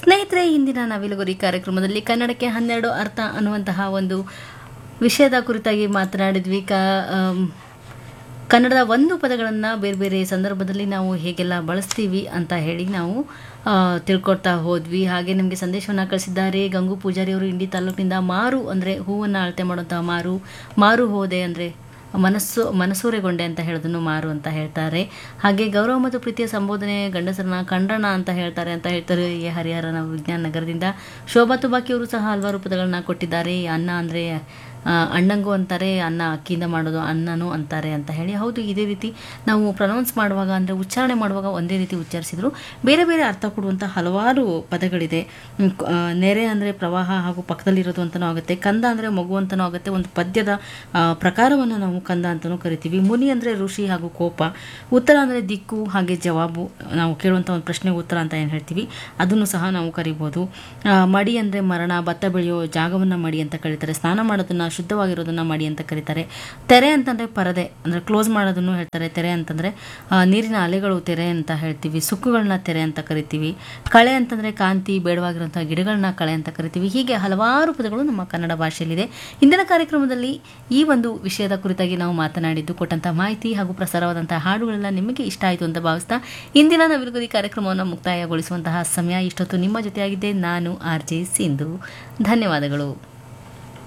ಸ್ನೇಹಿತರೆ ಇಂದಿನ ನವಿಲುಗುರಿ ಕಾರ್ಯಕ್ರಮದಲ್ಲಿ ಕನ್ನಡಕ್ಕೆ ಹನ್ನೆರಡು ಅರ್ಥ ಅನ್ನುವಂತಹ ಒಂದು ವಿಷಯದ ಕುರಿತಾಗಿ ಮಾತನಾಡಿದ್ವಿ ಕ ಆಮ್, ಕನ್ನಡದ ಒಂದು ಪದಗಳನ್ನು ಬೇರೆ ಬೇರೆ ಸಂದರ್ಭದಲ್ಲಿ ನಾವು ಹೇಗೆಲ್ಲ ಬಳಸ್ತೀವಿ ಅಂತ ಹೇಳಿ ನಾವು ಆ, ತಿಳ್ಕೊಳ್ತಾ ಹೋದ್ವಿ ಹಾಗೆ ನಮಗೆ ಸಂದೇಶವನ್ನು ಕಳಿಸಿದ್ದಾರೆ ಗಂಗು ಪೂಜಾರಿ ಅವರು ಇಂಡಿ ತಾಲೂಕಿನಿಂದ ಮಾರು ಅಂದರೆ ಹೂವನ್ನು ಅಳತೆ ಮಾಡುವಂತಹ ಮಾರು ಮಾರು ಹೋದೆ ಅಂದರೆ ಮನಸ್ಸು ಮನಸೂರೆಗೊಂಡೆ ಅಂತ ಹೇಳೋದನ್ನು ಮಾರು ಅಂತ ಹೇಳ್ತಾರೆ ಹಾಗೆ ಗೌರವ ಮತ್ತು ಪ್ರೀತಿಯ ಸಂಬೋಧನೆ ಗಂಡಸರನ್ನ ಕಂಡಣ ಅಂತ ಹೇಳ್ತಾರೆ ಅಂತ ಹೇಳ್ತಾರೆ ಎ ಹರಿಹರನ ವಿಜ್ಞಾನ ನಗರದಿಂದ ಶೋಭಾ ತುಬಾಕಿ ಅವರು ಸಹ ಹಲವಾರು ಪದಗಳನ್ನ ಕೊಟ್ಟಿದ್ದಾರೆ ಅನ್ನ ಅಂದರೆ ಅಣ್ಣಂಗೂ ಅಂತಾರೆ ಅನ್ನ ಅಕ್ಕಿಯಿಂದ ಮಾಡೋದು ಅನ್ನನೂ ಅಂತಾರೆ ಅಂತ ಹೇಳಿ ಹೌದು ಇದೇ ರೀತಿ ನಾವು ಪ್ರೊನೌನ್ಸ್ ಮಾಡುವಾಗ ಅಂದರೆ ಉಚ್ಚಾರಣೆ ಮಾಡುವಾಗ ಒಂದೇ ರೀತಿ ಉಚ್ಚರಿಸಿದ್ರು ಬೇರೆ ಬೇರೆ ಅರ್ಥ ಕೊಡುವಂಥ ಹಲವಾರು ಪದಗಳಿದೆ ಹ್ಮ್, ಕ- ಆ, ನೆರೆ ಅಂದರೆ ಪ್ರವಾಹ ಹಾಗೂ ಪಕ್ಕದಲ್ಲಿರೋದು ಅಂತಲೂ ಆಗುತ್ತೆ ಕಂದ ಅಂದರೆ ಮಗು ಅಂತಲೂ ಆಗುತ್ತೆ ಒಂದು ಪದ್ಯದ ಆ, ಪ್ರಕಾರವನ್ನು ನಾವು ಕಂದ ಅಂತಲೂ ಕರಿತೀವಿ ಮುನಿ ಅಂದರೆ ಋಷಿ ಹಾಗೂ ಕೋಪ ಉತ್ತರ ಅಂದರೆ ದಿಕ್ಕು ಹಾಗೆ ಜವಾಬು ನಾವು ಕೇಳುವಂಥ ಒಂದು ಪ್ರಶ್ನೆಗೆ ಉತ್ತರ ಅಂತ ಏನು ಹೇಳ್ತೀವಿ ಅದನ್ನು ಸಹ ನಾವು ಕರಿಬೋದು ಆ, ಮಡಿ ಅಂದರೆ ಮರಣ ಭತ್ತ ಬೆಳೆಯೋ ಜಾಗವನ್ನು ಮಡಿ ಅಂತ ಕರೀತಾರೆ ಸ್ನಾನ ಮಾಡೋದನ್ನ ಶುದ್ಧವಾಗಿರೋದನ್ನ ಮಡಿ ಅಂತ ಕರೀತಾರೆ ತೆರೆ ಅಂತಂದರೆ ಪರದೆ ಅಂದರೆ ಕ್ಲೋಸ್ ಮಾಡೋದನ್ನು ಹೇಳ್ತಾರೆ ತೆರೆ ಅಂತಂದರೆ ಆ, ನೀರಿನ ಅಲೆಗಳು ತೆರೆ ಅಂತ ಹೇಳ್ತೀವಿ ಸುಕ್ಕುಗಳನ್ನ ತೆರೆ ಅಂತ ಕರಿತೀವಿ ಕಳೆ ಅಂತಂದರೆ ಕಾಂತಿ ಬೇಡವಾಗಿರುವಂಥ ಗಿಡಗಳನ್ನ ಕಳೆ ಅಂತ ಕರಿತೀವಿ ಹೀಗೆ ಹಲವಾರು ಪದಗಳು ನಮ್ಮ ಕನ್ನಡ ಭಾಷೆಯಲ್ಲಿದೆ ಇಂದಿನ ಕಾರ್ಯಕ್ರಮದಲ್ಲಿ ಈ ಒಂದು ವಿಷಯದ ಕುರಿತಾಗಿ ನಾವು ಮಾತನಾಡಿದ್ದು ಕೊಟ್ಟಂಥ ಮಾಹಿತಿ ಹಾಗೂ ಪ್ರಸಾರವಾದಂತಹ ಹಾಡುಗಳೆಲ್ಲ ನಿಮಗೆ ಇಷ್ಟ ಆಯಿತು ಅಂತ ಭಾವಿಸ್ತಾ ಇಂದಿನ ನವಿಲುಗುರಿ ಕಾರ್ಯಕ್ರಮವನ್ನು ಮುಕ್ತಾಯಗೊಳಿಸುವಂತಹ ಸಮಯ ಇಷ್ಟೊತ್ತು ನಿಮ್ಮ ಜೊತೆಯಾಗಿದ್ದೆ ನಾನು ಆರ್ ಜೆ ಸಿಂಧು ಧನ್ಯವಾದಗಳು